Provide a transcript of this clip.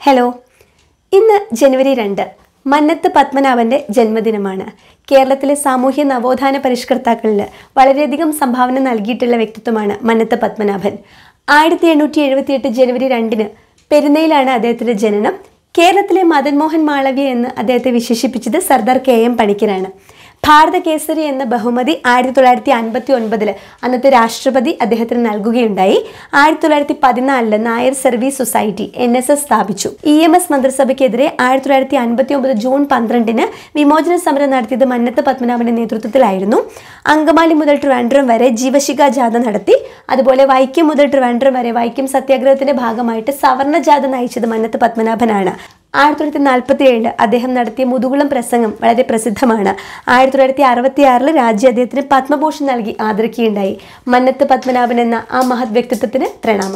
hello ഇന്ന് ജനുവരി രണ്ട് മന്നത്ത് പത്മനാഭന്റെ ജന്മദിനമാണ് കേരളത്തിലെ സാമൂഹ്യ നവോത്ഥാന പരിഷ്കർത്താക്കളിൽ വളരെയധികം സംഭാവന നൽകിയിട്ടുള്ള വ്യക്തിത്വമാണ് മന്നത്ത് പത്മനാഭൻ ആയിരത്തി എണ്ണൂറ്റി എഴുപത്തിയെട്ട് ജനുവരി രണ്ടിന് പെരുന്നയിലാണ് അദ്ദേഹത്തിന്റെ ജനനം കേരളത്തിലെ മദൻ മോഹൻ മാളവ്യ എന്ന് അദ്ദേഹത്തെ വിശേഷിപ്പിച്ചത് സർദാർ കെ എം പണിക്കരാണ് ഭാരത കേസരി എന്ന ബഹുമതി ആയിരത്തി തൊള്ളായിരത്തി അൻപത്തി ഒൻപതിൽ അന്നത്തെ രാഷ്ട്രപതി അദ്ദേഹത്തിന് നൽകുകയുണ്ടായി ആയിരത്തി തൊള്ളായിരത്തി പതിനാലില് Nair service society N S S സ്ഥാപിച്ചു ഇ എം എസ് മന്ത്രിസഭയ്ക്കെതിരെ ആയിരത്തി തൊള്ളായിരത്തി അൻപത്തി ഒമ്പത് ജൂൺ പന്ത്രണ്ടിന് വിമോചന സമരം നടത്തിയത് മന്നത്ത് പത്മനാഭന്റെ നേതൃത്വത്തിലായിരുന്നു അങ്കമാലി മുതൽ ട്രിവാൻഡ്രം വരെ ജീവശിഖ ജാഥ നടത്തി അതുപോലെ വൈക്കം മുതൽ ട്രിവാൻഡ്രം വരെ വൈക്കം സത്യാഗ്രഹത്തിന്റെ ഭാഗമായിട്ട് സവർണ ജാഥ നയിച്ചത് മന്നത്ത് പത്മനാഭനാണ് ആയിരത്തി തൊള്ളായിരത്തി നാൽപ്പത്തി ഏഴില് അദ്ദേഹം നടത്തിയ മുതുകുളം പ്രസംഗം വളരെ പ്രസിദ്ധമാണ് ആയിരത്തി തൊള്ളായിരത്തി അറുപത്തി ആറില് രാജ്യം അദ്ദേഹത്തിന് പത്മഭൂഷൺ നൽകി ആദരിക്കുകയുണ്ടായി മന്നത്ത് പത്മനാഭൻ എന്ന ആ മഹത് വ്യക്തിത്വത്തിന് പ്രണാമം